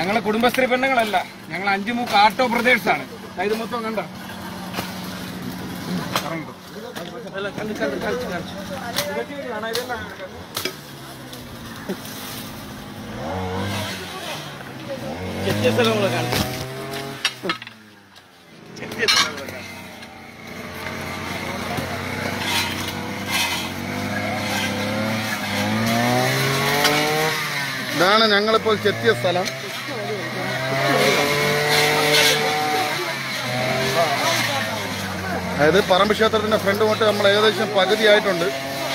ഞങ്ങളെ കുടുംബശ്രീ പെണ്ണുങ്ങളല്ല ഞങ്ങൾ അഞ്ചു മൂക്ക് ആട്ടോ ബ്രദേഴ്സ് ആണ് ദാ ഇത് മൊത്തം കണ്ട ചെത്തിയ സ്ഥലങ്ങളെ കാണിച്ചു ചെത്തിയ സ്ഥലങ്ങളെ കാണിച്ചു ഇതാണ് ഞങ്ങളിപ്പോൾ ചെത്തിയ സ്ഥലം അതായത് പറമ്പ് ക്ഷേത്രത്തിന്റെ ഫ്രണ്ട് തൊട്ട് നമ്മൾ ഏകദേശം പകുതിയായിട്ടുണ്ട്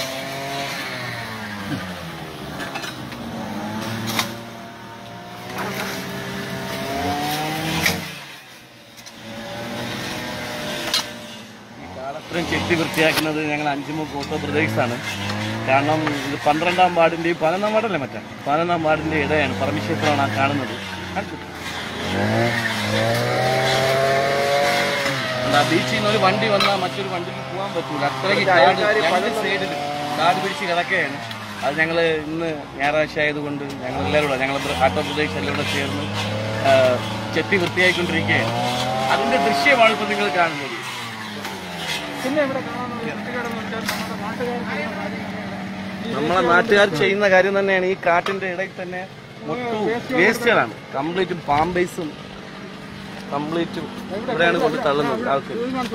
അത്രയും ചെത്തി വൃത്തിയാക്കുന്നത് ഞങ്ങൾ അഞ്ചുമുക്ക് ഓട്ടോ പ്രദേശാണ് കാരണം ഇത് പന്ത്രണ്ടാം വാർഡിന്റെയും പതിനൊന്നാം വാർഡല്ലേ മറ്റേ പതിനൊന്നാം വാർഡിന്റെ ഇടയാണ് പരമക്ഷേത്രമാണ് ആ കാണുന്നത് കാണിച്ചു. ആ ബീച്ചിൽ നിന്ന് ഒരു വണ്ടി വന്നാൽ മറ്റൊരു വണ്ടിക്ക് പോകാൻ പറ്റൂല അത്രയ്ക്ക് കാട് രണ്ട് സൈഡിൽ കാട് പിടിച്ച് കിടക്കുകയാണ് അത് ഞങ്ങൾ ഇന്ന് ഞായറാഴ്ച ആയതുകൊണ്ട് ഞങ്ങൾ എല്ലാവരും കൂടെ ഞങ്ങൾ ആട്ടോ പ്രദേശ് എല്ലാം കൂടെ ചേർന്ന് ആ, ചെത്തി വൃത്തിയായിക്കൊണ്ടിരിക്കുകയാണ് അതിന്റെ ദൃശ്യമാണ് ഇപ്പോൾ നിങ്ങൾ കാണുന്നത് പിന്നെ ഇവിടെ കാണാനുള്ള വൃത്തികേടെന്ന് വെച്ചാൽ നമ്മുടെ നാട്ടുകാർ നമ്മളെ നാട്ടുകാർ ചെയ്യുന്ന കാര്യം തന്നെയാണ് ഈ കാട്ടിന്റെ ഇടയിൽ തന്നെ മൊത്തം വേസ്റ്റുകളാണ് കംപ്ലീറ്റും പാമ്പേസും കംപ്ലീറ്റും ഇവിടെയാണ് കൊണ്ട് തള്ളുന്നത് ആൾക്ക്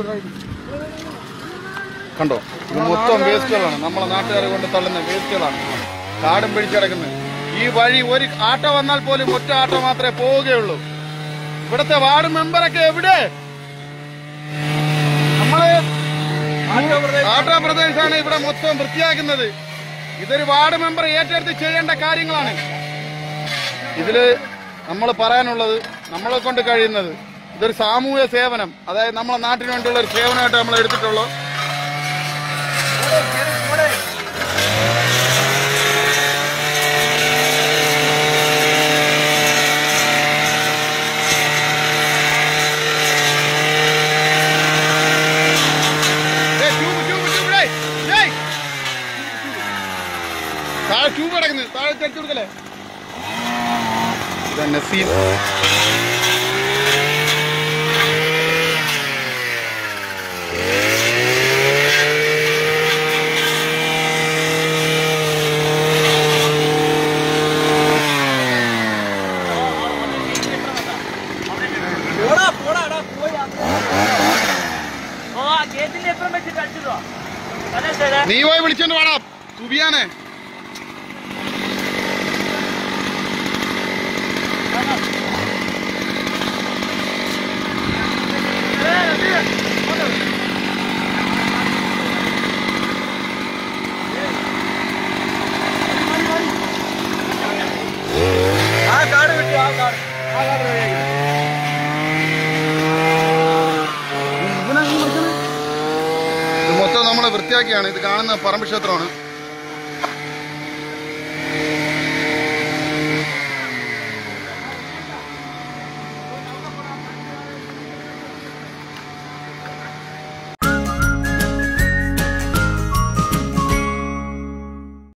കണ്ടോ ഇത് മൊത്തം വേസ്റ്റുകളാണ് നമ്മളെ നാട്ടുകാരെ കൊണ്ട് തള്ളുന്ന വേസ്റ്റുകളാണ് കാടും പിടിച്ചടക്കുന്നത് ഈ വഴി ഒരു ആട്ടോ വന്നാൽ പോലും ഒറ്റ ആട്ടോ മാത്രമേ പോവുകയുള്ളൂ ഇവിടുത്തെ വാർഡ് മെമ്പറൊക്കെ എവിടെ നമ്മള് ആട്ടോ പ്രദേശാണ് ഇവിടെ മൊത്തം വൃത്തിയാക്കുന്നത് ഇതൊരു വാർഡ് മെമ്പർ ഏറ്റെടുത്ത് ചെയ്യേണ്ട കാര്യങ്ങളാണ് ഇതില് നമ്മൾ പറയാനുള്ളത് നമ്മളെ കൊണ്ട് കഴിയുന്നത് ഇതൊരു സാമൂഹ്യ സേവനം അതായത് നമ്മളെ നാട്ടിന് വേണ്ടിയുള്ള ഒരു സേവനമായിട്ട് നമ്മൾ എടുത്തിട്ടുള്ളൂ ഏയ് ട്യൂബ്, ട്യൂബ്, ട്യൂബ് ഇടേ. ഏയ്. താഴെ ട്യൂബ് കിടക്കുന്നു താഴെ തെച്ചു കൊടുക്കല്ലേ ഇതാ നസീം നീ പോയി വിളിച്ചോണ്ട് വേണം സുബിയാനെ ഇത് മൊത്തം നമ്മൾ വൃത്തിയാക്കിയാണ് ഇത് കാണുന്ന പറമ്പ് ക്ഷേത്രമാണ്